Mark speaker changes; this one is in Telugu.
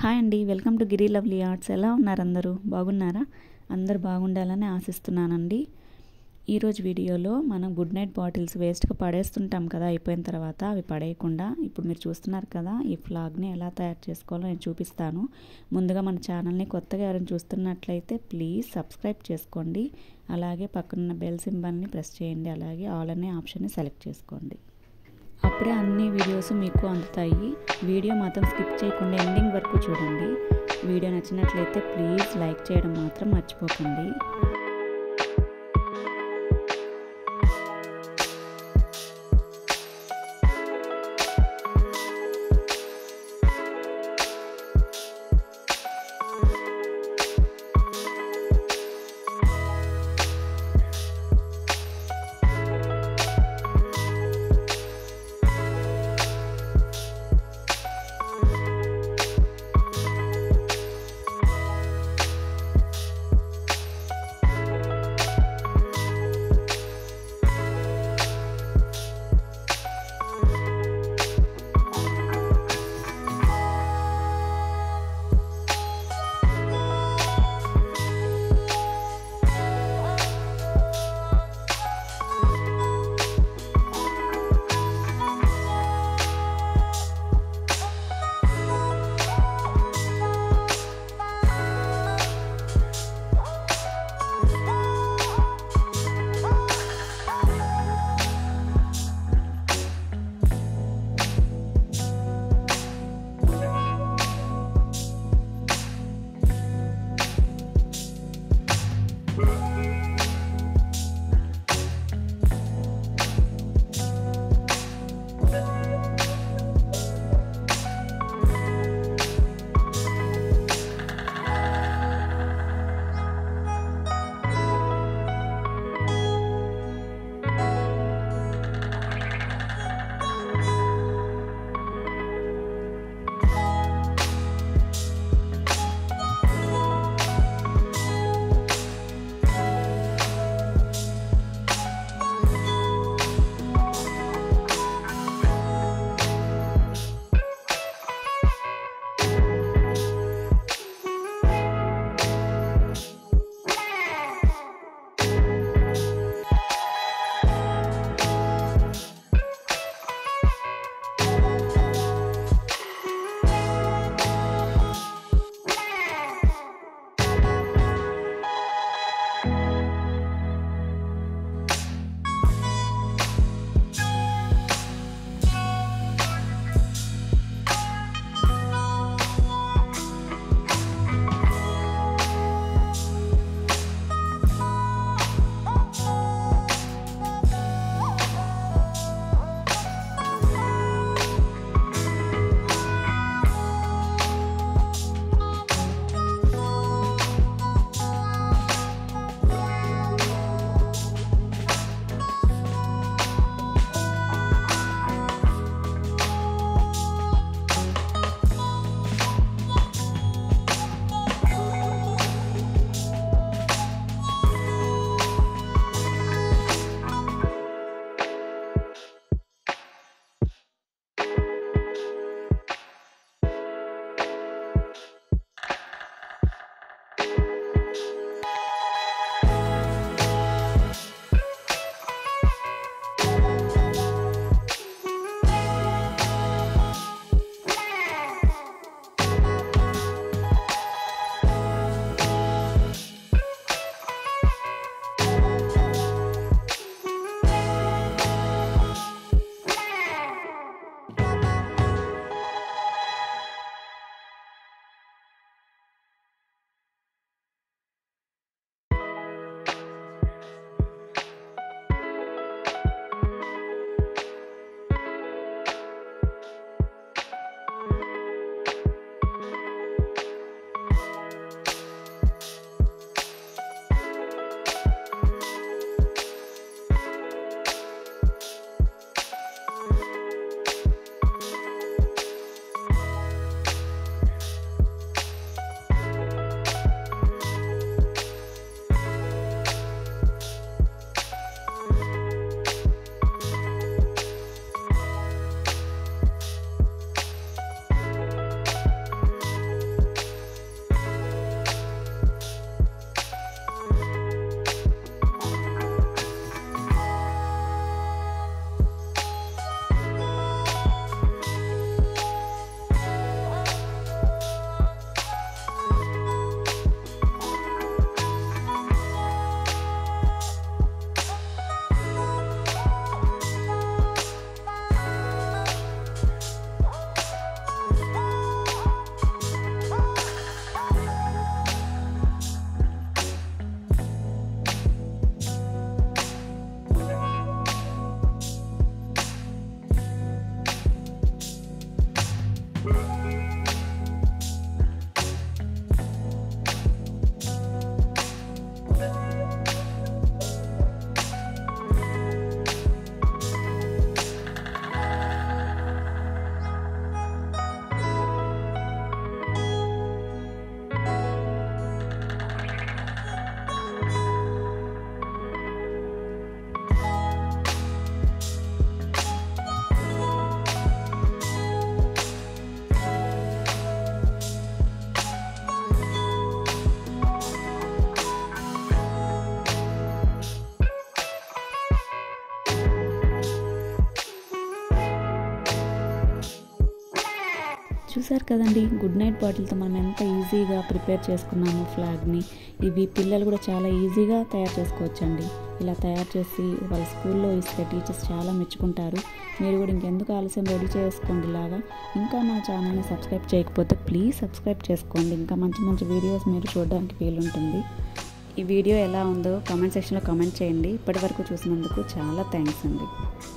Speaker 1: హాయ్ అండి welcome to Giri lovely arts ఎలా ఉన్నారు అందరూ బాగున్నారా అందరు బాగుండాలని ఆశిస్తున్నానండి ఈరోజు వీడియోలో మనం గుడ్ నైట్ బాటిల్స్ వేస్ట్గా పడేస్తుంటాం కదా అయిపోయిన తర్వాత అవి పడేయకుండా ఇప్పుడు మీరు చూస్తున్నారు కదా ఈ ఫ్లాగ్ని ఎలా తయారు చేసుకోవాలో నేను చూపిస్తాను ముందుగా మన ఛానల్ని కొత్తగా ఎవరైనా చూస్తున్నట్లయితే ప్లీజ్ సబ్స్క్రైబ్ చేసుకోండి అలాగే పక్కనున్న బెల్ సింబల్ని ప్రెస్ చేయండి అలాగే ఆల్ అనే ఆప్షన్ని సెలెక్ట్ చేసుకోండి అప్పుడే అన్ని వీడియోస్ మీకు అందుతాయి వీడియో మాత్రం స్కిప్ చేయకుండా ఎండింగ్ వరకు చూడండి వీడియో నచ్చినట్లయితే ప్లీజ్ లైక్ చేయడం మాత్రం మర్చిపోకండి చూసారు కదండి గుడ్ నైట్ బాటిల్తో మనం ఎంత ఈజీగా ప్రిపేర్ చేసుకున్నాము ఫ్లాగ్ని ఇవి పిల్లలు కూడా చాలా ఈజీగా తయారు చేసుకోవచ్చండి ఇలా తయారు చేసి వాళ్ళ స్కూల్లో ఇస్తే టీచర్స్ చాలా మెచ్చుకుంటారు మీరు కూడా ఇంకెందుకు ఆలస్యం రెడీ చేసుకోండి ఇలాగా ఇంకా మా ఛానల్ని సబ్స్క్రైబ్ చేయకపోతే ప్లీజ్ సబ్స్క్రైబ్ చేసుకోండి ఇంకా మంచి మంచి వీడియోస్ మీరు చూడడానికి వీలుంటుంది ఈ వీడియో ఎలా ఉందో కామెంట్ సెక్షన్లో కామెంట్ చేయండి ఇప్పటివరకు చూసినందుకు చాలా థ్యాంక్స్ అండి